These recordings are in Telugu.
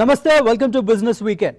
నమస్తే వెల్కమ్ టు బిజినెస్ వీకెండ్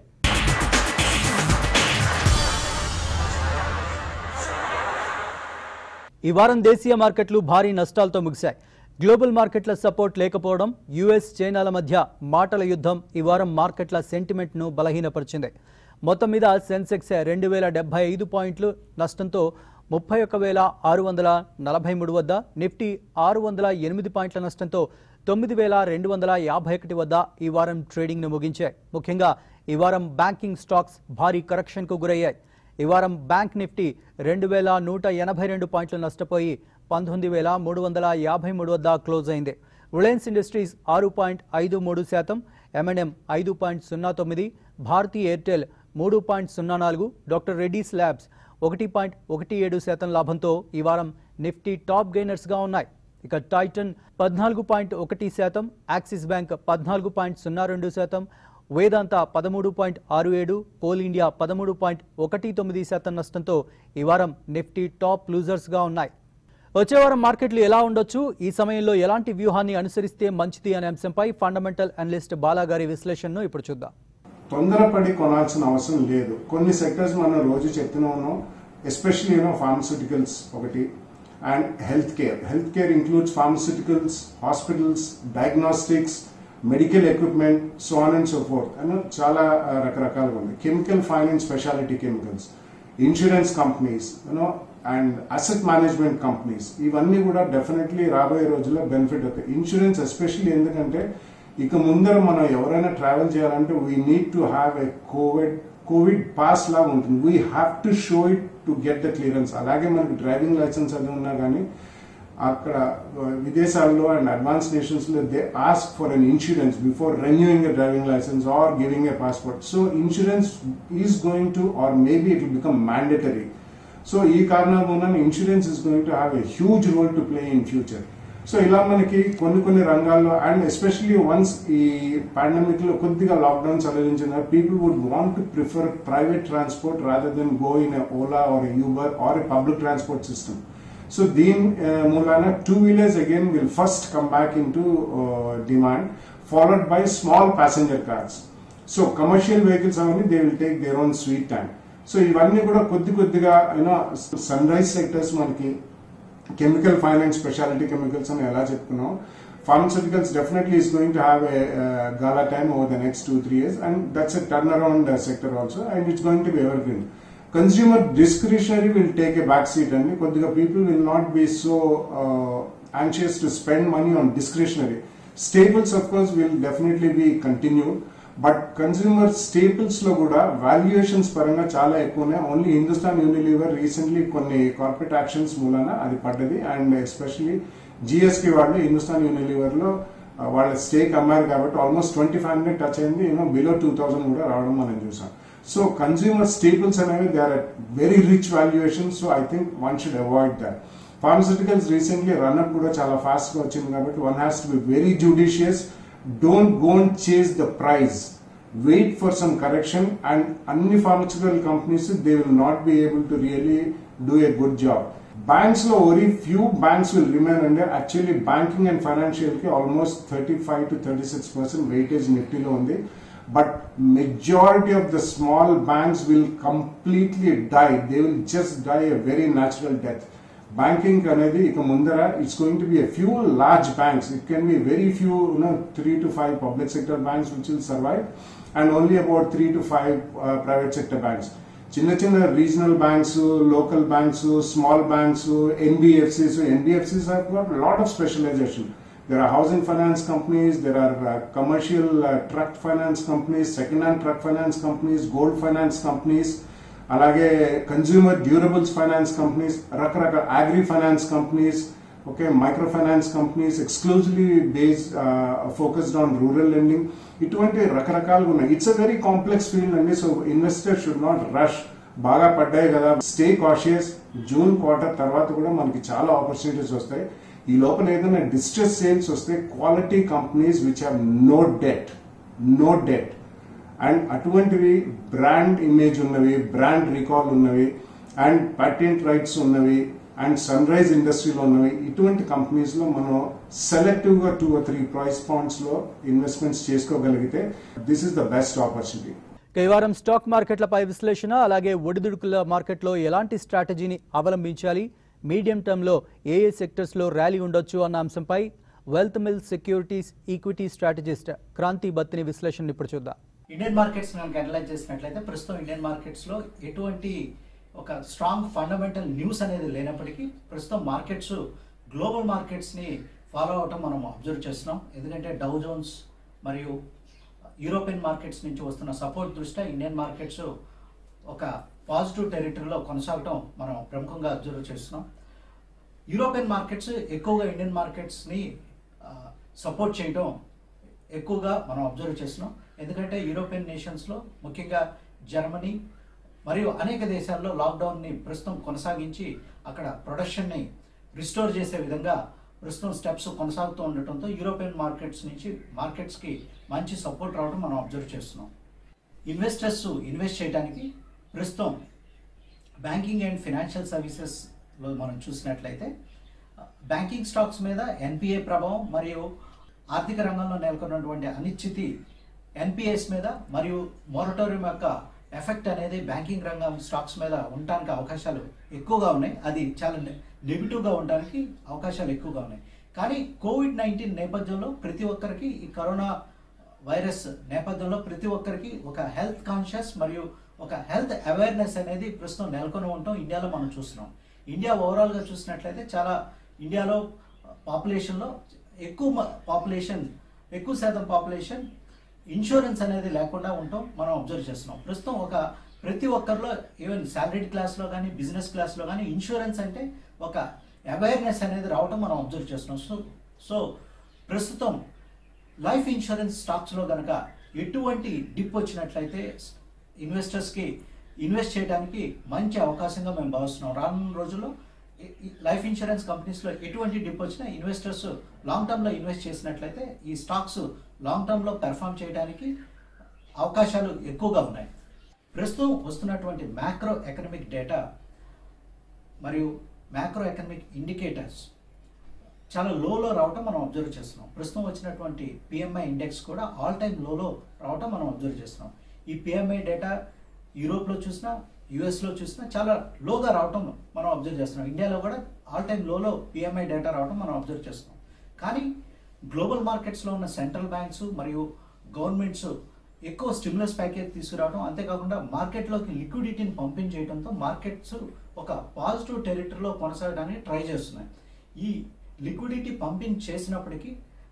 ఈ వారం దేశీయ మార్కెట్లు భారీ నష్టాలతో ముగిశాయి గ్లోబల్ మార్కెట్ల సపోర్ట్ లేకపోవడం యుఎస్ చైనాల మధ్య మాటల యుద్ధం ఈ వారం మార్కెట్ల సెంటిమెంట్ను బలహీనపరిచింది మొత్తం మీద సెన్సెక్స్ రెండు వేల డెబ్బై ఐదు పాయింట్లు నష్టంతో ముప్పై ఒక్క వేల ఆరు వందల నలభై మూడు వద్ద నిఫ్టీ ఆరు వందల ఎనిమిది పాయింట్ల నష్టంతో తొమ్మిది వేల రెండు వందల యాభై ఒకటి వద్ద ఈ వారం ట్రేడింగ్ను ముగించాయి ముఖ్యంగా ఈ వారం బ్యాంకింగ్ స్టాక్స్ భారీ కరెక్షన్కు గురయ్యాయి ఈ వారం బ్యాంక్ నిఫ్టీ రెండు వేల నూట ఎనభై రెండు పాయింట్లు నష్టపోయి పంతొమ్మిది వేల మూడు వందల యాభై మూడు వద్ద క్లోజ్ అయింది రిలయన్స్ ఇండస్ట్రీస్ ఆరు పాయింట్ ఐదు మూడు శాతం ఎంఎన్ఎం ఐదు పాయింట్ సున్నా తొమ్మిది భారతీ ఎయిర్టెల్ మూడు పాయింట్ సున్నా నాలుగు డాక్టర్ రెడ్డీస్ ల్యాబ్స్ ఒకటి పాయింట్ ఒకటి ఏడు శాతం లాభంతో ఈ వారం నిఫ్టీ టాప్ గెయినర్స్గా ఉన్నాయి ఇక టైటన్ పద్నాలుగు పాయింట్ ఒకటి శాతం యాక్సిస్ బ్యాంక్ పద్నాలుగు పాయింట్ సున్నా రెండు శాతం వేదాంత పదమూడు పాయింట్ ఆరు ఏడు కోల్ ఇండియా పదమూడు పాయింట్ ఒకటి తొమ్మిది శాతం నష్టంతో ఈ వారం నిఫ్టీ టాప్ లూజర్స్గా ఉన్నాయి వచ్చే వారం మార్కెట్లు ఎలా ఉండొచ్చు ఈ సమయంలో ఎలాంటి వ్యూహాన్ని అనుసరిస్తే మంచిది అనే అంశంపై ఫండమెంటల్ అనలిస్ట్ బాలా గారి విశ్లేషణను ఇప్పుడు చూద్దాం తొందరపడి కొనాల్సిన అవసరం లేదు కొన్ని సెక్టర్స్ మనం రోజు చెప్తూనే ఉన్నాం ఎస్పెషల్లీ యూనో ఫార్మస్యూటికల్స్ ఒకటి and health care health care includes pharmaceuticals hospitals diagnostics medical equipment so on and so forth అని చాలా ఆ, రకరకాలుగా ఉంది chemical finance speciality chemicals insurance companies you know and asset management companies ఇవన్నీ కూడా డెఫినెట్లీ రాబోయే రోజుల్లో బెనిఫిట్ అవుతాయి ఇన్సూరెన్స్ ఎస్పెషల్లీ ఎందుకంటే ఇక ముందర మనం ఎవరైనా ట్రావెల్ చేయాలంటే we need to have a covid covid pass లాగా ఉంటుంది we have to show it to get the clearance అలాగే మనకి డ్రైవింగ్ లైసెన్స్ అది ఉన్నా కానీ అక్కడ ఆ, విదేశాల్లో అండ్ అడ్వాన్స్ నేషన్స్ లో they ask for an insurance before renewing a driving licence or giving a passport so insurance is going to or maybe it will become mandatory so ఈ కారణం వలన insurance is going to have a huge role to play in future so ఇలా మనకి కొన్ని కొన్ని రంగాల్లో అండ్ ఎస్పెషల్లీ వన్స్ ఈ పాండమిక్ లో కొద్దిగా లాక్డౌన్ సడలించిన people would want to prefer private transport rather than go in Ola or Uber or a public transport system so దీని మూలాన two wheelers again will first come back into demand followed by small passenger cars so commercial vehicles అవన్నీ they will take their own sweet time so ఇవన్నీ కూడా కొద్ది కొద్దిగా యూనో సన్ రైజ్ సెక్టర్స్ మనకి కెమికల్ ఫైనాన్స్ స్పెషాలిటీ కెమికల్స్ అని ఎలా చెప్పుకున్నాం pharmaceuticals definitely is going to have a gala time over the next two three years and that's a turnaround sector also and it's going to be evergreen consumer discretionary will take a back seat అండి కొద్దిగా people will not be so anxious to spend money on discretionary. Staples, of course, will definitely be continued. But consumer staples లో కూడా వాల్యుయేషన్స్ పరంగా చాలా ఎక్కువ ఉన్నాయి ఓన్లీ హిందుస్థాన్ యూనిలీవర్ రీసెంట్లీ కొన్ని కార్పొరేట్ యాక్షన్స్ మూలన అది పడ్డది అండ్ ఎస్పెషల్లీ జిఎస్కి వాళ్ళు హిందుస్థాన్ యూనిలీవర్ లో ఆ, వాళ్ళ స్టేక్ అమ్మారు కాబట్టి almost twenty five hundred touch అయింది యూనో బిలో టూ థౌసండ్ కూడా రావడం మనం చూసాం సో కన్స్యూమర్ స్టేపుల్స్ అనేవి they are very rich valuation so I think one should avoid that pharmaceuticals recently runup కూడా చాలా ఫాస్ట్ గా వచ్చింది కాబట్టి one has to be very judicious don't go and chase the price wait for some correction and అన్ని pharmaceutical companies they will not be able to really do a good job banks లో only few banks will remain అండి యాక్చువల్లీ బ్యాంకింగ్ అండ్ ఫైనాన్షియల్ కి almost thirty five to thirty six percent weightage నిఫ్టీలో ఉంది but majority of the small banks will completely die they will just die a very natural death banking అనేది ఇక ముందర it's going to be a few large banks it can be very few you know three to five public sector banks which will survive and only about three to five private sector banks చిన్న చిన్న regional banks local banks small banks NBFCs NBFCs have got lot of specialisation there are housing finance companies, there are uh, commercial uh, truck finance companies, second-hand truck finance companies, gold finance companies, అలాగే కన్జ్యూమర్ డ్యూరబుల్స్ ఫైనాన్స్ కంపెనీస్ రకరకాల agri finance companies okay micro finance companies exclusively based focused on rural lending ఇటువంటి రకరకాలుగా ఉన్నాయి it's a very complex field అండి so investor should not rush బాగా పడ్డాయి కదా స్టే కాషియస్ జూన్ క్వార్టర్ తర్వాత కూడా మనకి చాలా ఆపర్చునిటీస్ వస్తాయి ఈ లోపల ఏదైనా డిస్ట్రెస్ సేల్స్ వస్తే quality companies which have no debt no debt and అటువంటివి బ్రాండ్ ఇమేజ్ ఉన్నవి బ్రాండ్ రికాల్ ఉన్నవి అండ్ patent రైట్స్ ఉన్నవి అండ్ సన్ రైజ్ ఇండస్ట్రీలో ఉన్నవి ఇటువంటి కంపెనీస్లో మనం సెలెక్టివ్గా టూ ఆర్ త్రీ ప్రైస్ పాయింట్స్లో ఇన్వెస్ట్మెంట్స్ చేసుకోగలిగితే this is the best opportunity ఇక ఈ వారం స్టాక్ మార్కెట్లపై విశ్లేషణ అలాగే ఒడిదుడుకుల మార్కెట్లో ఎలాంటి స్ట్రాటజీని అవలంబించాలి మీడియం టర్మ్లో ఏ ఏ సెక్టర్స్లో ర్యాలీ ఉండొచ్చు అన్న అంశంపై wealth mill securities equity strategist Kranti Battini విశ్లేషణ ఇప్పుడు చూద్దాం ఇండియన్ మార్కెట్స్ కనుక అనలైజ్ చేసినట్లయితే ప్రస్తుతం ఇండియన్ మార్కెట్స్ లో ఎటువంటి ఒక స్ట్రాంగ్ ఫండమెంటల్ న్యూస్ అనేది లేనప్పటికీ ప్రస్తుతం మార్కెట్స్ గ్లోబల్ మార్కెట్స్ ని ఫాలో అవటం మనం అబ్జర్వ్ చేస్తున్నాం ఎందుకంటే డౌ జోన్స్ మరియు యూరోపియన్ మార్కెట్స్ నుంచి వస్తున్న సపోర్ట్ దృష్ట్యా ఇండియన్ మార్కెట్స్ ఒక పాజిటివ్ టెరిటరీలో కొనసాగటం మనం ప్రముఖంగా అబ్జర్వ్ చేస్తున్నాం యూరోపియన్ మార్కెట్స్ ఎక్కువగా ఇండియన్ మార్కెట్స్ని సపోర్ట్ చేయడం ఎక్కువగా మనం అబ్జర్వ్ చేస్తున్నాం ఎందుకంటే యూరోపియన్ నేషన్స్లో ముఖ్యంగా జర్మనీ మరియు అనేక దేశాల్లో లాక్డౌన్ని ప్రస్తుతం కొనసాగించి అక్కడ ప్రొడక్షన్ని రిస్టోర్ చేసే విధంగా ప్రస్తుతం స్టెప్స్ కొనసాగుతూ ఉండటంతో యూరోపియన్ మార్కెట్స్ నుంచి మార్కెట్స్కి మంచి సపోర్ట్ రావడం మనం అబ్జర్వ్ చేస్తున్నాం ఇన్వెస్టర్స్ ఇన్వెస్ట్ చేయడానికి ప్రస్తుతం బ్యాంకింగ్ అండ్ ఫినాన్షియల్ సర్వీసెస్లో మనం చూసినట్లయితే బ్యాంకింగ్ స్టాక్స్ మీద ఎన్పిఏ ప్రభావం మరియు ఆర్థిక రంగంలో నెలకొన్నటువంటి అనిశ్చితి ఎన్పిఎస్ మీద మరియు మొరటోరియం యొక్క ఎఫెక్ట్ అనేది బ్యాంకింగ్ రంగం స్టాక్స్ మీద ఉండటానికి అవకాశాలు ఎక్కువగా ఉన్నాయి అది చాలా నెగిటివ్గా ఉండడానికి అవకాశాలు ఎక్కువగా ఉన్నాయి కానీ కోవిడ్ నైన్టీన్ నేపథ్యంలో ప్రతి ఒక్కరికి ఈ కరోనా వైరస్ నేపథ్యంలో ప్రతి ఒక్కరికి ఒక హెల్త్ కాన్షియస్ మరియు ఒక హెల్త్ అవేర్నెస్ అనేది ప్రస్తుతం నెలకొని ఉండటం ఇండియాలో మనం చూస్తున్నాం ఇండియా ఓవరాల్గా చూసినట్లయితే చాలా ఇండియాలో పాపులేషన్లో ఎక్కువ పాపులేషన్ ఎక్కువ శాతం పాపులేషన్ ఇన్సూరెన్స్ అనేది లేకుండా ఉండటం మనం అబ్జర్వ్ చేస్తున్నాం ప్రస్తుతం ఒక ప్రతి ఒక్కరిలో ఈవెన్ శాలరీడ్ క్లాస్లో కానీ బిజినెస్ క్లాస్లో కానీ ఇన్సూరెన్స్ అంటే ఒక అవేర్నెస్ అనేది రావటం మనం అబ్జర్వ్ చేస్తున్నాం సో సో ప్రస్తుతం లైఫ్ ఇన్సూరెన్స్ స్టాక్స్లో కనుక ఎటువంటి డిప్ వచ్చినట్లయితే ఇన్వెస్టర్స్కి ఇన్వెస్ట్ చేయడానికి మంచి అవకాశంగా మేము భావిస్తున్నాం రానున్న రోజుల్లో ఈ- ఈ లైఫ్ ఇన్సూరెన్స్ కంపెనీస్లో ఎటువంటి డిప్ వచ్చినా ఇన్వెస్టర్స్ లాంగ్ టర్మ్లో ఇన్వెస్ట్ చేసినట్లయితే ఈ స్టాక్స్ లాంగ్ టర్మ్లో పెర్ఫామ్ చేయడానికి అవకాశాలు ఎక్కువగా ఉన్నాయి ప్రస్తుతం వస్తున్నటువంటి మ్యాక్రో ఎకనమిక్ డేటా మరియు మ్యాక్రో ఎకనమిక్ ఇండికేటర్స్ చాలా లోలో రావటం మనం అబ్జర్వ్ చేస్తున్నాం ప్రస్తుతం వచ్చినటువంటి పిఎంఐ ఇండెక్స్ కూడా ఆల్ టైమ్ లోలో రావటం మనం అబ్జర్వ్ చేస్తున్నాం ఈ పిఎంఐ డేటా యూరోప్లో చూసినా యుఎస్లో చూసినా చాలా లోగా రావటం మనం అబ్జర్వ్ చేస్తున్నాం ఇండియాలో కూడా ఆల్ టైమ్ లోలో పిఎంఐ డేటా రావటం మనం అబ్జర్వ్ చేస్తున్నాం కానీ గ్లోబల్ మార్కెట్స్లో ఉన్న సెంట్రల్ బ్యాంక్స్ మరియు గవర్నమెంట్స్ ఎక్కువ స్టిమ్యులస్ ప్యాకేజ్ తీసుకురావడం అంతేకాకుండా మార్కెట్లోకి లిక్విడిటీని పంపించేయడంతో మార్కెట్స్ ఒక పాజిటివ్ టెరిటరీలో కొనసాగడానికి ట్రై చేస్తున్నాయి ఈ లిక్విడిటీ పంపింగ్ చేసినప్పటికీ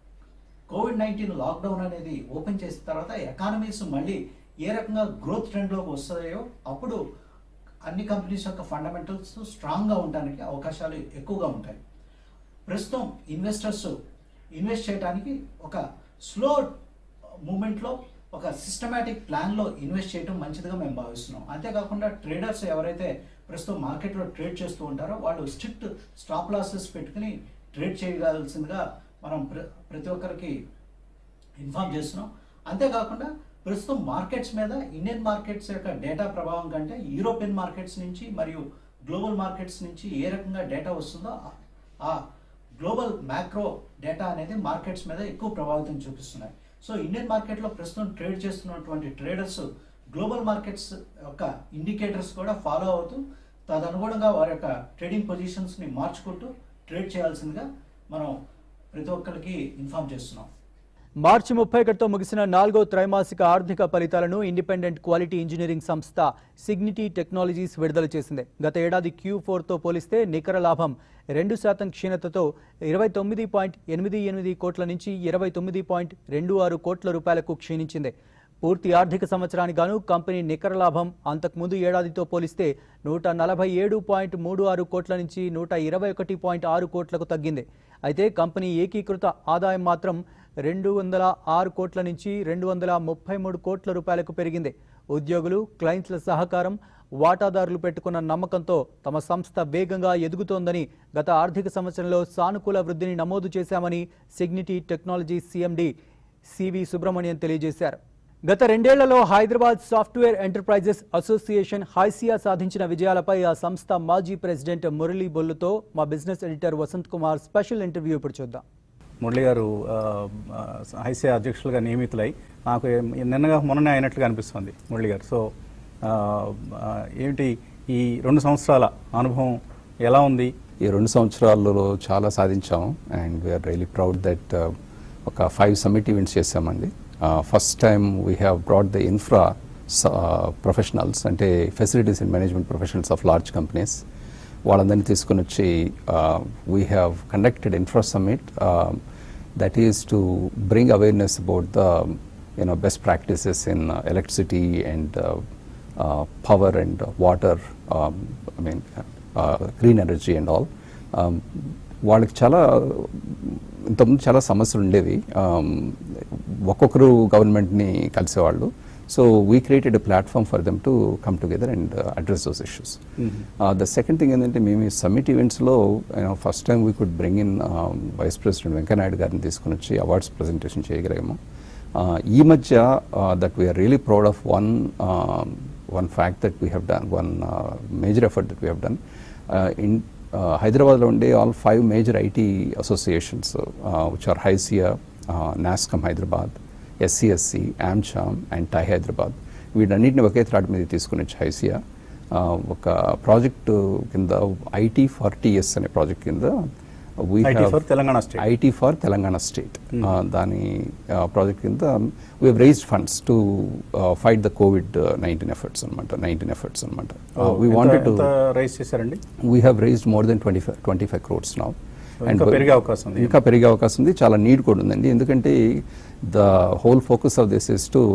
కోవిడ్ నైన్టీన్ లాక్డౌన్ అనేది ఓపెన్ చేసిన తర్వాత ఎకానమీస్ మళ్ళీ ఏ రకంగా గ్రోత్ ట్రెండ్లోకి వస్తాయో అప్పుడు అన్ని కంపెనీస్ యొక్క ఫండమెంటల్స్ స్ట్రాంగ్గా ఉండడానికి అవకాశాలు ఎక్కువగా ఉంటాయి ప్రస్తుతం ఇన్వెస్టర్స్ ఇన్వెస్ట్ చేయడానికి ఒక స్లో మూమెంట్లో ఒక సిస్టమేటిక్ ప్లాన్లో ఇన్వెస్ట్ చేయడం మంచిదిగా మేము భావిస్తున్నాం అంతేకాకుండా ట్రేడర్స్ ఎవరైతే ప్రస్తుతం మార్కెట్లో ట్రేడ్ చేస్తూ ఉంటారో వాళ్ళు స్ట్రిక్ట్ స్టాప్ లాసెస్ పెట్టుకుని ట్రేడ్ చేయగలసిందిగా మనం ప్ర ప్రతి ఒక్కరికి ఇన్ఫార్మ్ చేస్తున్నాం అంతేకాకుండా ప్రస్తుతం మార్కెట్స్ మీద ఇండియన్ మార్కెట్స్ యొక్క డేటా ప్రభావం కంటే యూరోపియన్ మార్కెట్స్ నుంచి మరియు గ్లోబల్ మార్కెట్స్ నుంచి ఏ రకంగా డేటా వస్తుందో ఆ- ఆ గ్లోబల్ మ్యాక్రో డేటా అనేది మార్కెట్స్ మీద ఎక్కువ ప్రభావితం చూపిస్తున్నాయి సో ఇండియన్ మార్కెట్లో ప్రస్తుతం ట్రేడ్ చేస్తున్నటువంటి ట్రేడర్స్ గ్లోబల్ మార్కెట్స్ యొక్క ఇండికేటర్స్ కూడా ఫాలో అవుతూ తదనుగుణంగా వారి యొక్క ట్రేడింగ్ పొజిషన్స్ని మార్చుకుంటూ ట్రేడ్ చేయాల్సిందిగా మనం ప్రతి ఒక్కరికి ఇన్ఫార్మ్ చేస్తున్నాం మార్చి ముప్పై ఒకటితో ముగిసిన నాలుగో త్రైమాసిక ఆర్థిక ఫలితాలను ఇండిపెండెంట్ క్వాలిటీ ఇంజనీరింగ్ సంస్థ సిగ్నిటీ టెక్నాలజీస్ విడుదల చేసింది గత ఏడాది క్యూ ఫోర్తో పోలిస్తే నికర లాభం రెండు శాతం క్షీణతతో ఇరవై తొమ్మిది పాయింట్ ఎనిమిది ఎనిమిది కోట్ల నుంచి ఇరవై తొమ్మిది పాయింట్ రెండు ఆరు కోట్ల రూపాయలకు క్షీణించింది పూర్తి ఆర్థిక సంవత్సరానికి గాను కంపెనీ నికర లాభం అంతకుముందు ఏడాదితో పోలిస్తే నూట నలభై ఏడు పాయింట్ మూడు ఆరు కోట్ల నుంచి నూట ఇరవై ఒకటి పాయింట్ ఆరు కోట్లకు తగ్గింది అయితే కంపెనీ ఏకీకృత ఆదాయం మాత్రం రెండు వందల ఆరు కోట్ల నుంచి రెండు వందల ముప్పై మూడు కోట్ల రూపాయలకు పెరిగింది ఉద్యోగులు క్లయింట్ల సహకారం వాటాదారులు పెట్టుకున్న నమ్మకంతో తమ సంస్థ వేగంగా ఎదుగుతోందని గత ఆర్థిక సంవత్సరంలో సానుకూల వృద్ధిని నమోదు చేశామని Cigniti technology CMD C V Subrahmanyam తెలియజేశారు గత రెండేళ్లలో Hyderabad software enterprises association HYSEA సాధించిన విజయాలపై ఆ సంస్థ మాజీ ప్రెసిడెంట్ మురళీ బొల్లుతో మా business editor Vasanth Kumar special interview ఇప్పుడు చూద్దాం మురళి గారు ఐసీఐ అధ్యక్షులుగా నియమితులై నాకు ఏం- నిన్నగా మొన్ననే అయినట్లుగా అనిపిస్తుంది మురళి గారు సో ఆ, ఆ, ఏమిటి ఈ రెండు సంవత్సరాల అనుభవం ఎలా ఉంది ఈ రెండు సంవత్సరాలలో చాలా సాధించాము and we are really proud that ఒక ఫైవ్ సమిట్ ఈవెంట్స్ చేసామండి first time we have brought the infra professionals అంటే facilities and management professionals of large companies వాళ్ళందరినీ తీసుకుని వచ్చి we have conducted infra summit that is to bring awareness about the you know best practices in electricity and uh, power and uh, water, um, I mean, uh, green energy and all. Um, వాళ్ళకి చాలా ఇంతకుముందు చాలా సమస్యలు ఉండేవి Um, ఒక్కొక్కరు గవర్నమెంట్ని కలిసేవాళ్ళు so we created a platform for them to come together and address those issues the second thing ఏంటంటే మేము ఈ సమ్మిట్ ఈవెంట్స్లో first time we could bring in vice president Venkaiah Naidu గారిని తీసుకుని వచ్చి అవార్డ్స్ ప్రజెంటేషన్ చేయగలిగాము Uh, ఈ మధ్య that we're really proud of one one fact that we have done one major effort that we have done in హైదరాబాద్లో ఉండే all five major IT associations which are HYSEA NASSCOM Hyderabad SCSC AmCham and TiE Hyderabad వీటన్నిటిని ఒకే త్రాటి మీద తీసుకుని వచ్చి హైసియా uh, ఒక ప్రాజెక్ట్ కింద ఐటీ ఫార్ టీఎస్ అనే ప్రాజెక్ట్ కింద we IT have- for Telangana state. IT for Telangana state దాని ప్రాజెక్ట్ కింద we have raised funds to fight the covid nineteen efforts అనమాట నైన్టీన్ ఎఫర్ట్స్ అనమాట వీ వాంటెడ్ టు రైస్ చేశారండి we have raised more than twenty five twenty five crores now ఇంకా పెరిగే అవకాశం ఉంది. ఇంకా పెరిగే అవకాశం ఉంది చాలా నీడ్ కూడా ఉందండి ఎందుకంటే the whole focus of this is to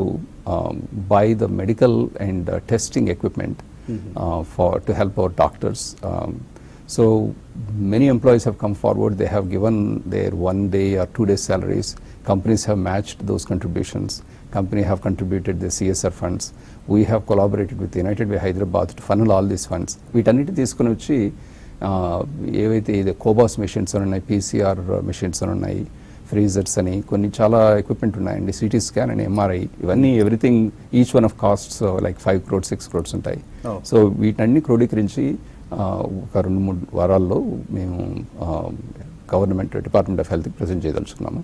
buy the medical and testing equipment for to help our doctors so many employees have come forward they have given their one day or two day salaries companies have matched those contributions company have contributed the csr funds we have collaborated with united way hyderabad to funnel all these funds వీటన్నిటి తీసుకుని వచ్చి ఆ, ఏవైతే ఇది కోబాస్ మెషిన్స్ అని ఉన్నాయి పీసీఆర్ మెషిన్స్ అని ఉన్నాయి ఫ్రీజర్స్ అని కొన్ని చాలా ఎక్విప్మెంట్ ఉన్నాయండి సిటీ స్కాన్ అని ఎంఆర్ఐ ఇవన్నీ everything each one of costs like five crores six crores ఉంటాయి Oh. సో వీటన్ని క్రోడీకరించి ఆ, ఒక రెండు మూడు వారాల్లో మేము గవర్నమెంట్ డిపార్ట్మెంట్ ఆఫ్ హెల్త్కి ప్రజెంట్ చేయదలుచుకున్నాము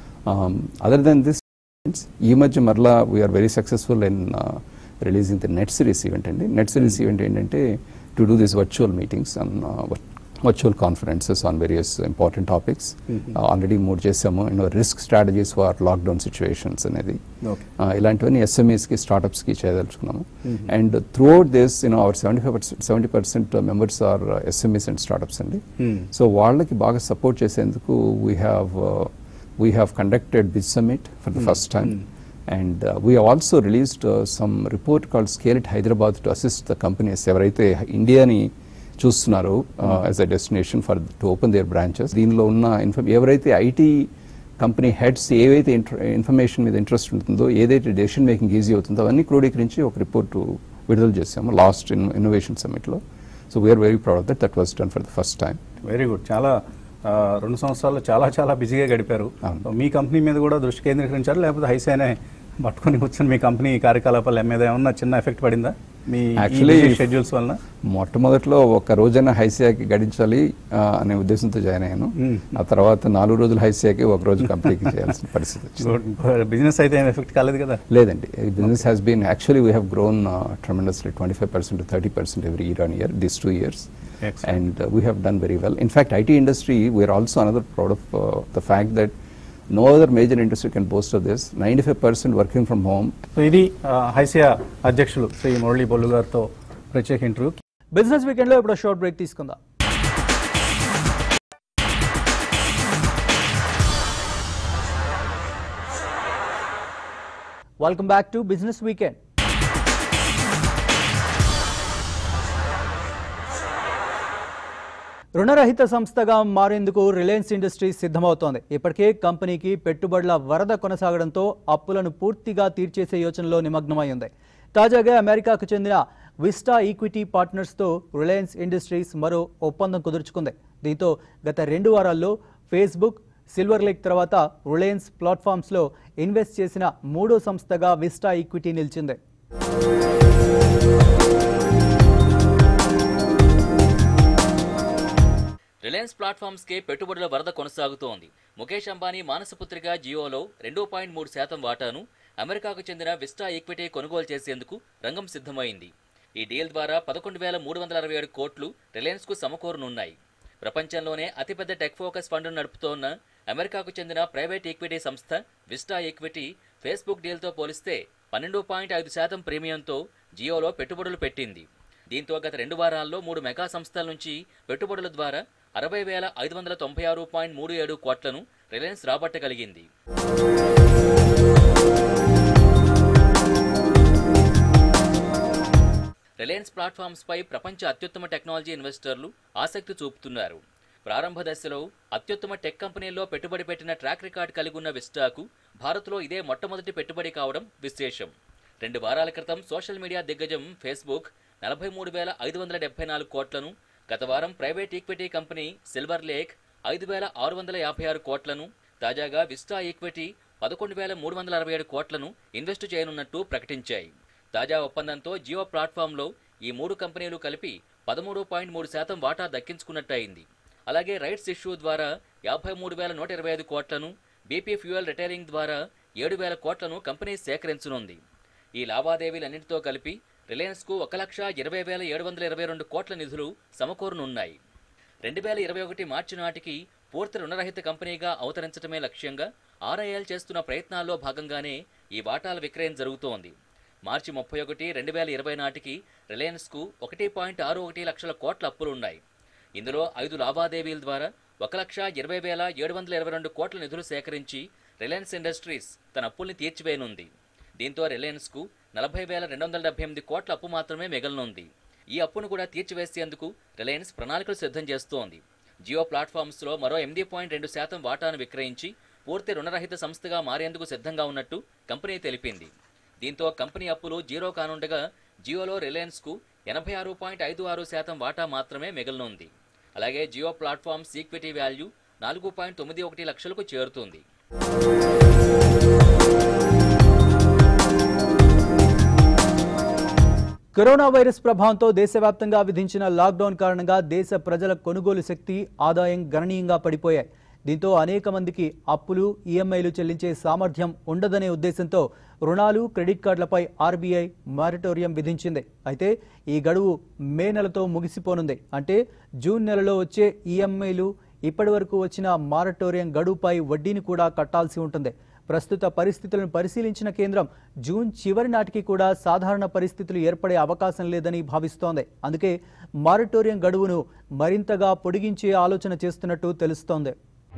అదర్ దెన్ దిస్ ఈ మధ్య మరలా we're very successful in releasing the net series event అండి నెట్ సిరీస్ ఈవెంట్ ఏంటంటే to do this virtual meetings on virtual conferences on various important topics already మూడు చేసాము you know risk strategies for lockdown situations అనేది ఓకే Uh, ఇలాంటివన్నీ ఎస్ఎంఈస్కి స్టార్టప్స్కి చేయదలుచుకున్నాము and throughout this you know our seventy five percent seventy percent members are SMEs and startups అండి సో వాళ్ళకి బాగా సపోర్ట్ చేసేందుకు we have we have conducted biz summit for the first time and we also released some report called scale it Hyderabad to assist the companies ఎవరైతే ఇండియాని చూస్తున్నారు as a destination for to open there branches దీనిలో ఉన్న ఇన్ఫర్మ్ ఎవరైతే ఐటీ కంపెనీ హెడ్స్ ఏవైతే ఇన్ఫర్మేషన్ మీద ఇంట్రెస్ట్ ఉంటుందో ఏదైతే డెసిషన్ మేకింగ్ ఈజీ అవుతుందో అవన్నీ క్రోడీకరించి ఒక రిపోర్టు విడుదల చేసాము లాస్ట్ ఇన్ ఇన్నోవేషన్ సమిట్లో so we are very proud of that that was done for the first time very good చాలా ఆ, రెండు సంవత్సరాలు చాలా చాలా బిజీగా గడిపారు అవును. సో మీ కంపెనీ మీద కూడా దృష్టి కేంద్రీకరించారు లేకపోతే హైసేనే పట్టుకొని కూర్చొని మీ కంపెనీ కార్యకలాపాల మీద ఏమన్నా చిన్న ఎఫెక్ట్ పడిందా మీ Actually, షెడ్యూల్స్ వలన మొట్టమొదట్లో ఒక రోజైనా హైసియాకి గడించాలి ఆ, అనే ఉద్దేశంతో జాయిన్ అయ్యాను ఆ తర్వాత నాలుగు రోజులు హైసియాకి ఒక రోజు కంపెనీకి చేయాల్సిన పరిస్థితి వచ్చింది బిజినెస్ అయితే ఏం ఎఫెక్ట్ కాలేదు కదా లేదండి business has been actually we have grown tremendously twenty five percent to thirty percent every year on year this two years Excellent. and uh, we have done very well. In fact, IT industry, we are also another proud of uh, the fact that no other major industry can boast of this. 95% working from home. So ఇది ఆ, హైసియా అధ్యక్షులు శ్రీ మురళీ బొల్లు గారితో ప్రత్యేక ఇంటర్వ్యూ బిజినెస్ వీకెండ్లో ఇప్పుడు షార్ట్ బ్రేక్ తీసుకుందాం welcome back to business weekend రుణరహిత సంస్థగా మారేందుకు రిలయన్స్ ఇండస్ట్రీస్ సిద్ధమవుతోంది ఇప్పటికే కంపెనీకి పెట్టుబడుల వరద కొనసాగడంతో అప్పులను పూర్తిగా తీర్చేసే యోచనలో నిమగ్నమై ఉంది తాజాగా అమెరికాకు చెందిన విస్టా ఈక్విటీ పార్ట్నర్స్తో రిలయన్స్ ఇండస్ట్రీస్ మరో ఒప్పందం కుదుర్చుకుంది దీంతో గత రెండు వారాల్లో ఫేస్బుక్ సిల్వర్ లేక్ తర్వాత రిలయన్స్ ప్లాట్ఫామ్స్లో ఇన్వెస్ట్ చేసిన మూడో సంస్థగా విస్టా ఈక్విటీ నిలిచింది రిలయన్స్ ప్లాట్ఫామ్స్కే పెట్టుబడుల వరద కొనసాగుతోంది ముఖేష్ అంబానీ మానసపుత్రిక జియోలో రెండు పాయింట్ మూడు శాతం వాటాను అమెరికాకు చెందిన విస్టా ఈక్విటీ కొనుగోలు చేసేందుకు రంగం సిద్ధమైంది ఈ డీల్ ద్వారా పదకొండు వేల మూడు వందల అరవై ఏడు కోట్లు రిలయన్స్కు సమకూరనున్నాయి ప్రపంచంలోనే అతిపెద్ద టెక్ ఫోకస్ ఫండ్ను నడుపుతోన్న అమెరికాకు చెందిన ప్రైవేట్ ఈక్విటీ సంస్థ విస్టా ఈక్విటీ ఫేస్బుక్ డీల్తో పోలిస్తే పన్నెండు పాయింట్ ఐదు శాతం ప్రీమియంతో జియోలో పెట్టుబడులు పెట్టింది దీంతో గత రెండు వారాల్లో మూడు మెగా సంస్థల నుంచి పెట్టుబడుల ద్వారా అరవై వేల ఐదు వందల తొంభై ఆరు పాయింట్ మూడు ఏడు కోట్లను రిలయన్స్ రాబట్టగలిగింది రిలయన్స్ ప్లాట్ఫామ్స్పై ప్రపంచ అత్యుత్తమ టెక్నాలజీ ఇన్వెస్టర్లు ఆసక్తి చూపుతున్నారు ప్రారంభ దశలో అత్యుత్తమ టెక్ కంపెనీల్లో పెట్టుబడి పెట్టిన ట్రాక్ రికార్డ్ కలిగి ఉన్న విస్టాకు భారత్లో ఇదే మొట్టమొదటి పెట్టుబడి కావడం విశేషం రెండు వారాల క్రితం సోషల్ మీడియా దిగ్గజం ఫేస్బుక్ నలభై మూడు వేల ఐదు వందల డెబ్బై నాలుగు కోట్లను గత వారం private equity company Silver Lake ఐదు వేల ఆరు వందల యాభై ఆరు కోట్లను తాజాగా విస్టా ఈక్విటీ పదకొండు వేల మూడు వందల అరవై ఏడు కోట్లను ఇన్వెస్ట్ చేయనున్నట్టు ప్రకటించాయి తాజా ఒప్పందంతో జియో ప్లాట్ఫామ్లో ఈ మూడు కంపెనీలు కలిపి పదమూడు పాయింట్ మూడు శాతం వాటా దక్కించుకున్నట్టయింది అలాగే రైట్స్ ఇష్యూ ద్వారా యాభై మూడు వేల నూట ఇరవై ఐదు కోట్లను బీపీ ఫ్యూయల్ రిటైలింగ్ ద్వారా ఏడు వేల కోట్లను కంపెనీ సేకరించనుంది ఈ లావాదేవీలన్నింటితో కలిపి రిలయన్స్కు ఒక లక్ష ఇరవై వేల ఏడు వందల ఇరవై రెండు కోట్ల నిధులు సమకూరనున్నాయి రెండు వేల ఇరవై ఒకటి మార్చి నాటికి పూర్తి రుణరహిత కంపెనీగా అవతరించడమే లక్ష్యంగా ఆర్ఐఎల్ చేస్తున్న ప్రయత్నాల్లో భాగంగానే ఈ వాటాల విక్రయం జరుగుతోంది మార్చి ముప్పై ఒకటి రెండు వేల ఇరవై నాటికి రిలయన్స్కు ఒకటి పాయింట్ ఆరు ఒకటి లక్షల కోట్ల అప్పులున్నాయి ఇందులో ఐదు లావాదేవీల ద్వారా ఒక లక్ష ఇరవై వేల ఏడు వందల ఇరవై రెండు కోట్ల నిధులు సేకరించి రిలయన్స్ ఇండస్ట్రీస్ తన అప్పుల్ని తీర్చివేయనుంది దీంతో రిలయన్స్కు నలభై వేల రెండు వందల డెబ్బై ఎనిమిది కోట్ల అప్పు మాత్రమే మిగలనుంది ఈ అప్పును కూడా తీర్చివేసేందుకు రిలయన్స్ ప్రణాళికలు సిద్ధం చేస్తోంది జియో ప్లాట్ఫామ్స్లో మరో ఎనిమిది పాయింట్ రెండు శాతం వాటాను విక్రయించి పూర్తి రుణరహిత సంస్థగా మారేందుకు సిద్ధంగా ఉన్నట్టు కంపెనీ తెలిపింది దీంతో కంపెనీ అప్పులు జీరో కానుండగా జియోలో రిలయన్స్కు ఎనభై ఆరు పాయింట్ ఐదు ఆరు శాతం వాటా మాత్రమే మిగలనుంది అలాగే జియో ప్లాట్ఫామ్స్ ఈక్విటీ వాల్యూ నాలుగు పాయింట్ తొమ్మిది ఒకటి లక్షలకు చేరుతుంది కరోనా వైరస్ ప్రభావంతో దేశవ్యాప్తంగా విధించిన లాక్డౌన్ కారణంగా దేశ ప్రజల కొనుగోలు శక్తి ఆదాయం గణనీయంగా పడిపోయాయి దీంతో అనేక మందికి అప్పులు ఈఎంఐలు చెల్లించే సామర్థ్యం ఉండదనే ఉద్దేశంతో రుణాలు క్రెడిట్ కార్డులపై ఆర్బీఐ మారిటోరియం విధించింది అయితే ఈ గడువు మే నెలతో ముగిసిపోనుంది అంటే జూన్ నెలలో వచ్చే ఈఎంఐలు ఇప్పటివరకు వచ్చిన మారటోరియం గడువుపై వడ్డీని కూడా కట్టాల్సి ఉంటుంది ప్రస్తుత పరిస్థితులను పరిశీలించిన కేంద్రం జూన్ చివరి నాటికి కూడా సాధారణ పరిస్థితులు ఏర్పడే అవకాశం లేదని భావిస్తోంది అందుకే మారటోరియం గడువును మరింతగా పొడిగించే ఆలోచన చేస్తున్నట్టు తెలుస్తోంది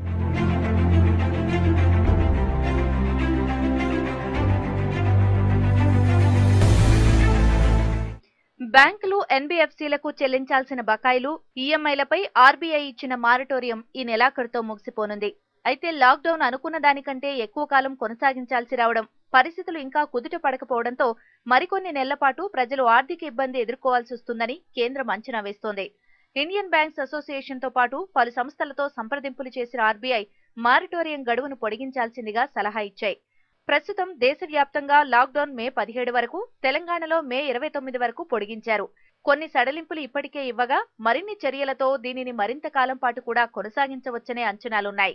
బ్యాంకులు ఎన్బిఎఫ్సిలకు చెల్లించాల్సిన బకాయిలు ఈఎంఐలపై ఆర్బీఐ ఇచ్చిన మారటోరియం ఈ నెలాఖరుతో ముగిసిపోనుంది అయితే లాక్డౌన్ అనుకున్న దానికంటే ఎక్కువ కాలం కొనసాగించాల్సి రావడం పరిస్థితులు ఇంకా కుదుట పడకపోవడంతో మరికొన్ని నెలల పాటు ప్రజలు ఆర్థిక ఇబ్బంది ఎదుర్కోవాల్సి వస్తుందని కేంద్రం అంచనా వేస్తోంది ఇండియన్ బ్యాంక్స్ అసోసియేషన్ తో పాటు పలు సంస్థలతో సంప్రదింపులు చేసిన ఆర్బీఐ మారటోరియం గడువును పొడిగించాల్సిందిగా సలహా ఇచ్చాయి ప్రస్తుతం దేశవ్యాప్తంగా లాక్డౌన్ మే పదిహేడు వరకు తెలంగాణలో మే ఇరవై తొమ్మిది వరకు పొడిగించారు కొన్ని సడలింపులు ఇప్పటికే ఇవ్వగా మరిన్ని చర్యలతో దీనిని మరింత కాలం పాటు కూడా కొనసాగించవచ్చనే అంచనాలున్నాయి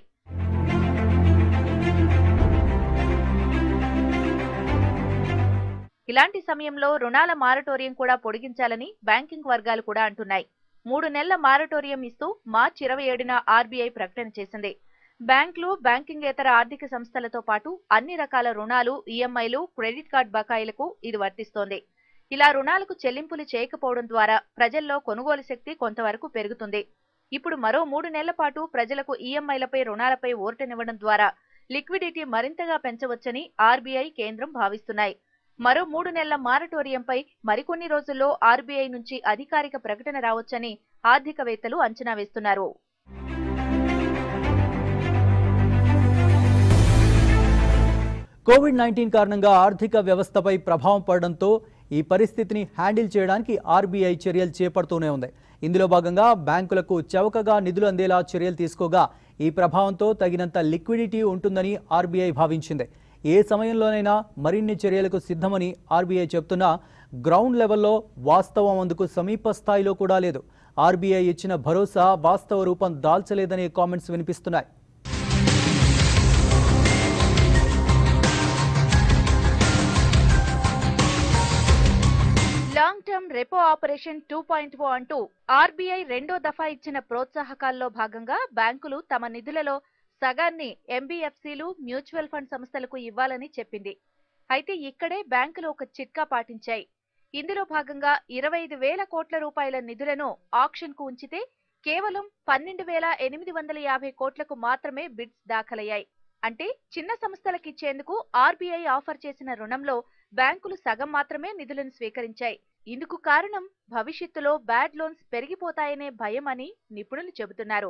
ఇలాంటి సమయంలో రుణాల మారటోరియం కూడా పొడిగించాలని బ్యాంకింగ్ వర్గాలు కూడా అంటున్నాయి మూడు నెలల మారటోరియం ఇస్తూ మార్చి ఇరవై ఏడున ఆర్బీఐ ప్రకటన చేసింది బ్యాంకులు బ్యాంకింగేతర ఆర్థిక సంస్థలతో పాటు అన్ని రకాల రుణాలు ఈఎంఐలు క్రెడిట్ కార్డ్ బకాయిలకు ఇది వర్తిస్తోంది ఇలా రుణాలకు చెల్లింపులు చేయకపోవడం ద్వారా ప్రజల్లో కొనుగోలు శక్తి కొంతవరకు పెరుగుతుంది ఇప్పుడు మరో మూడు నెలల పాటు ప్రజలకు ఈఎంఐలపై రుణాలపై ఓర్టనివ్వడం ద్వారా లిక్విడిటీ మరింతగా పెంచవచ్చని ఆర్బీఐ కేంద్రం భావిస్తున్నాయి మరో మూడు నెలల మారటోరియంపై మరికొన్ని రోజుల్లో ఆర్బీఐ నుంచి అధికారిక ప్రకటన రావచ్చని ఆర్థికవేత్తలు అంచనా వేస్తున్నారు కోవిడ్ నైన్టీన్ కారణంగా ఆర్థిక వ్యవస్థపై ప్రభావం పడడంతో ఈ పరిస్థితిని హ్యాండిల్ చేయడానికి ఆర్బీఐ చర్యలు చేపడుతూనే ఉంది ఇందులో భాగంగా బ్యాంకులకు చౌకగా నిధులు అందేలా చర్యలు తీసుకోగా ఈ ప్రభావంతో తగినంత లిక్విడిటీ ఉంటుందని ఆర్బీఐ భావించింది ఏ సమయంలోనైనా మరిన్ని చర్యలకు సిద్ధమని ఆర్బీఐ చెప్తున్నా గ్రౌండ్ లెవెల్లో వాస్తవం అందుకు సమీప స్థాయిలో కూడా లేదు ఆర్బీఐ ఇచ్చిన భరోసా వాస్తవ రూపం దాల్చలేదనే కామెంట్స్ వినిపిస్తున్నాయి long term repo operation two point o అంటూ ఆర్బీఐ రెండో దఫా ఇచ్చిన ప్రోత్సాహకాల్లో భాగంగా బ్యాంకులు తమ నిధులలో సగాన్ని ఎంబీఎఫ్సీలు మ్యూచువల్ ఫండ్ సంస్థలకు ఇవ్వాలని చెప్పింది అయితే ఇక్కడే బ్యాంకులు ఒక చిట్కా పాటించాయి ఇందులో భాగంగా ఇరవై ఐదు వేల కోట్ల రూపాయల నిధులను ఆక్షన్ కు ఉంచితే కేవలం పన్నెండు వేల ఎనిమిది వందల యాభై కోట్లకు మాత్రమే బిడ్స్ దాఖలయ్యాయి అంటే చిన్న సంస్థలకు ఇచ్చేందుకు ఆర్బీఐ ఆఫర్ చేసిన రుణంలో బ్యాంకులు సగం మాత్రమే నిధులను స్వీకరించాయి ఇందుకు కారణం భవిష్యత్తులో బ్యాడ్ లోన్స్ పెరిగిపోతాయనే భయం అని నిపుణులు చెబుతున్నారు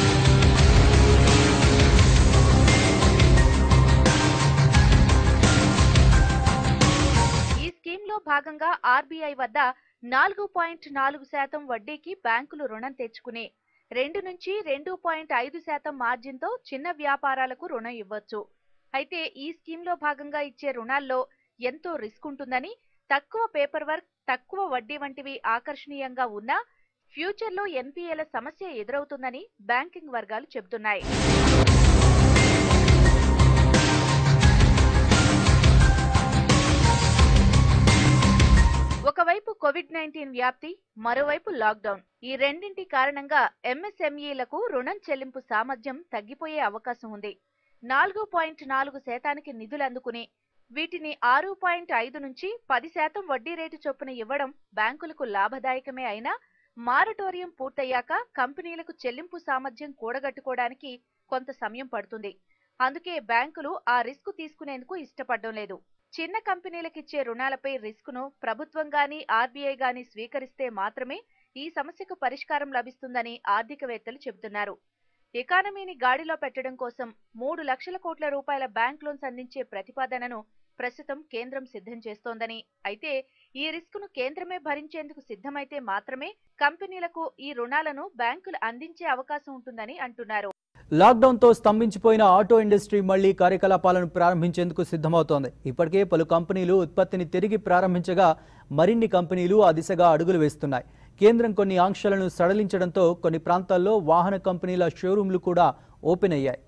ఈ స్కీమ్ లో భాగంగా ఆర్బీఐ వద్ద నాలుగు పాయింట్ నాలుగు శాతం వడ్డీకి బ్యాంకులు రుణం తెచ్చుకుని రెండు నుంచి రెండు పాయింట్ ఐదు శాతం మార్జిన్తో చిన్న వ్యాపారాలకు రుణం ఇవ్వచ్చు అయితే ఈ స్కీమ్ లో భాగంగా ఇచ్చే రుణాల్లో ఎంతో రిస్క్ ఉంటుందని తక్కువ పేపర్ వర్క్ తక్కువ వడ్డీ వంటివి ఆకర్షణీయంగా ఉన్నా ఫ్యూచర్లో ఎన్పీఏల సమస్య ఎదురవుతుందని బ్యాంకింగ్ వర్గాలు చెబుతున్నాయి ఒకవైపు కోవిడ్ నైన్టీన్ వ్యాప్తి మరోవైపు లాక్డౌన్ ఈ రెండింటి కారణంగా ఎంఎస్ఎంఈలకు రుణం చెల్లింపు సామర్థ్యం తగ్గిపోయే అవకాశం ఉంది నాలుగు పాయింట్ నాలుగు శాతానికి నిధులు అందుకుని వీటిని ఆరు పాయింట్ ఐదు నుంచి పది శాతం వడ్డీ రేటు చొప్పున ఇవ్వడం బ్యాంకులకు లాభదాయకమే అయినా మారటోరియం పూర్తయ్యాక కంపెనీలకు చెల్లింపు సామర్థ్యం కూడగట్టుకోవడానికి కొంత సమయం పడుతుంది అందుకే బ్యాంకులు ఆ రిస్క్ తీసుకునేందుకు ఇష్టపడడం లేదు చిన్న కంపెనీలకిచ్చే రుణాలపై రిస్కును ప్రభుత్వం గాని ఆర్బీఐ గాని స్వీకరిస్తే మాత్రమే ఈ సమస్యకు పరిష్కారం లభిస్తుందని ఆర్థికవేత్తలు చెబుతున్నారు ఎకానమీని గాడిలో పెట్టడం కోసం మూడు లక్షల కోట్ల రూపాయల బ్యాంక్ లోన్స్ అందించే ప్రతిపాదనను ప్రస్తుతం కేంద్రం సిద్ధం చేస్తోందని అయితే ఈ రిస్కును కేంద్రమే భరించేందుకు సిద్ధమైతే మాత్రమే కంపెనీలకు ఈ రుణాలను బ్యాంకులు అందించే అవకాశం ఉంటుందని అంటున్నారు లాక్డౌన్తో స్తంభించిపోయిన ఆటో ఇండస్ట్రీ మళ్లీ కార్యకలాపాలను ప్రారంభించేందుకు సిద్ధమవుతోంది ఇప్పటికే పలు కంపెనీలు ఉత్పత్తిని తిరిగి ప్రారంభించగా మరిన్ని కంపెనీలు ఆ దిశగా అడుగులు వేస్తున్నాయి కేంద్రం కొన్ని ఆంక్షలను సడలించడంతో కొన్ని ప్రాంతాల్లో వాహన కంపెనీల షోరూంలు కూడా ఓపెన్ అయ్యాయి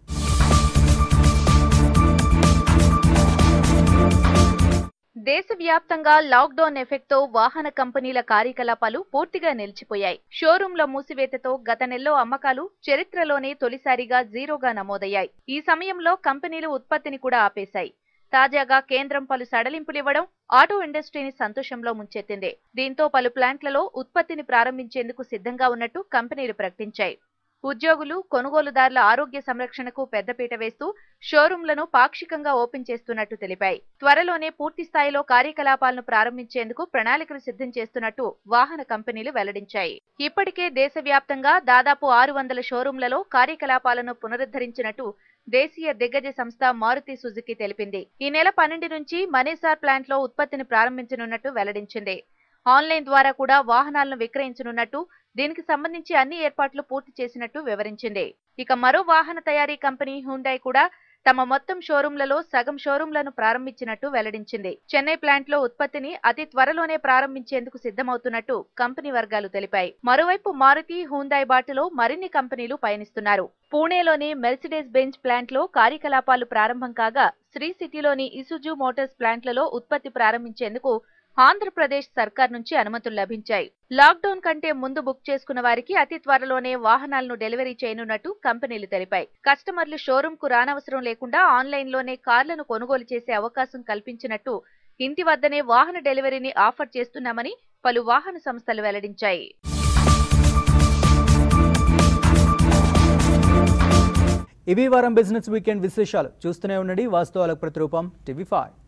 దేశవ్యాప్తంగా లాక్డౌన్ ఎఫెక్ట్ తో వాహన కంపెనీల కార్యకలాపాలు పూర్తిగా నిలిచిపోయాయి షోరూంల మూసివేతతో గత నెలలో అమ్మకాలు చరిత్రలోనే తొలిసారిగా జీరోగా నమోదయ్యాయి ఈ సమయంలో కంపెనీలు ఉత్పత్తిని కూడా ఆపేశాయి తాజాగా కేంద్రం పలు సడలింపులివ్వడం ఆటో ఇండస్ట్రీని సంతోషంలో ముంచెత్తింది దీంతో పలు ప్లాంట్లలో ఉత్పత్తిని ప్రారంభించేందుకు సిద్ధంగా ఉన్నట్టు కంపెనీలు ప్రకటించాయి ఉద్యోగులు కొనుగోలుదారుల ఆరోగ్య సంరక్షణకు పెద్దపీట వేస్తూ షోరూంలను పాక్షికంగా ఓపెన్ చేస్తున్నట్టు తెలిపాయి త్వరలోనే పూర్తి స్థాయిలో కార్యకలాపాలను ప్రారంభించేందుకు ప్రణాళికలు సిద్ధం చేస్తున్నట్టు వాహన కంపెనీలు వెల్లడించాయి ఇప్పటికే దేశవ్యాప్తంగా దాదాపు ఆరు వందల షోరూంలలో కార్యకలాపాలను పునరుద్ధరించినట్టు దేశీయ దిగ్గజ సంస్థ మారుతి సుజుకి తెలిపింది ఈ నెల పన్నెండు నుంచి మనీసార్ ప్లాంట్ లో ఉత్పత్తిని ప్రారంభించనున్నట్టు వెల్లడించింది ఆన్లైన్ ద్వారా కూడా వాహనాలను విక్రయించనున్నట్టు దీనికి సంబంధించి అన్ని ఏర్పాట్లు పూర్తి చేసినట్టు వివరించింది ఇక మరో వాహన తయారీ కంపెనీ హుండై కూడా తమ మొత్తం షోరూంలలో సగం షోరూంలను ప్రారంభించినట్టు వెల్లడించింది చెన్నై ప్లాంట్ లో ఉత్పత్తిని అతి త్వరలోనే ప్రారంభించేందుకు సిద్ధమవుతున్నట్టు కంపెనీ వర్గాలు తెలిపాయి మరోవైపు మారుతి హూందాయ్ బాటలో మరిన్ని కంపెనీలు పయనిస్తున్నారు పూణేలోని మెర్సిడెస్ బెంచ్ ప్లాంట్ లో కార్యకలాపాలు ప్రారంభం కాగా శ్రీ సిటీలోని ఇసుజు మోటార్స్ ప్లాంట్లలో ఉత్పత్తి ప్రారంభించేందుకు ఆంధ్రప్రదేశ్ సర్కార్ నుంచి అనుమతులు లభించాయి లాక్డౌన్ కంటే ముందు బుక్ చేసుకున్న వారికి అతి త్వరలోనే వాహనాలను డెలివరీ చేయనున్నట్టు కంపెనీలు తెలిపాయి కస్టమర్లు షోరూం కు రానవసరం లేకుండా ఆన్లైన్ లోనే కార్లను కొనుగోలు చేసే అవకాశం కల్పించినట్టు ఇంటి వద్దనే వాహన డెలివరీని ఆఫర్ చేస్తున్నామని పలు వాహన సంస్థలు వెల్లడించాయి ఇవి వారం బిజినెస్ వీకెండ్ విశేషాలు చూస్తూనే ఉండండి వాస్తవాలకు ప్రతిరూపం టీవీ ఫైవ్